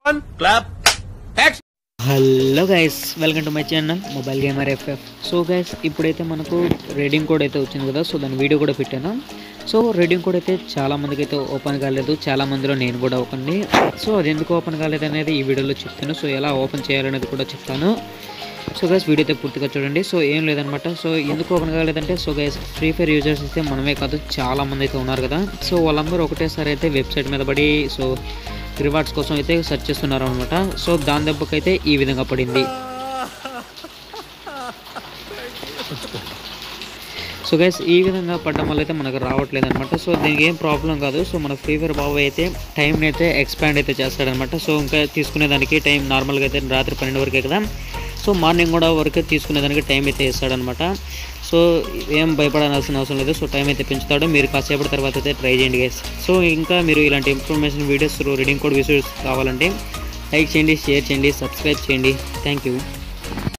clap, action. Hello guys welcome to my channel mobile gamer FF so guys ఇప్పుడైతే మనకు reading code అయితే వచ్చింది కదా సో దాని వీడియో కూడా పెట్టాను సో రీడింగ్ కోడ్ అయితే చాలా మందికి అయితే ఓపెన్ కాలేదు చాలా మందిలో నేను కూడా ఓపెన్ సో అది ఎందుకు ఓపెన్ కాలేదు అనేది ఈ వీడియోలో చెప్తాను సో ఎలా ఓపెన్ చేయాలనేది కూడా చెప్తాను సో గైస్ వీడియో అయితే పూర్తిగా చూడండి సో ఏం లేదనమాట సో ఎందుకు ఓపెన్ కాలేదంటే so guys free fire users అయితే మనమే కాదు చాలా మంది అయితే ఉన్నారు కదా సో వాళ్ళందరూ ఒకటేసారి అయితే వెబ్సైట్ మీద పడి సో రివార్డ్స్ కోసం అయితే సెర్చ్ చేస్తున్నారు అనమాట సో దాని దెబ్బకైతే ఈ విధంగా పడింది సో గైస్ ఈ విధంగా పడడం వల్ల అయితే మనకు రావట్లేదు అనమాట సో దీనికి ఏం ప్రాబ్లం కాదు సో మన ఫ్రీ ఫైర్ బాబు అయితే టైంని అయితే ఎక్స్పాండ్ అయితే చేస్తాడనమాట సో ఇంకా తీసుకునేదానికి టైం నార్మల్గా అయితే రాత్రి పన్నెండు వరకే కదా సో మార్నింగ్ కూడా వరకు తీసుకునేదానికి టైం అయితే ఇస్తాడనమాట సో ఏం భయపడాల్సిన అవసరం లేదు సో టైం అయితే పెంచుతాడు మీరు కాసేపటి తర్వాత అయితే ట్రై చేయండి గైస్ సో ఇంకా మీరు ఇలాంటి information videos reading code videos కావాలంటే లైక్ చేయండి షేర్ చేయండి సబ్స్క్రైబ్ చేయండి థ్యాంక్ యూ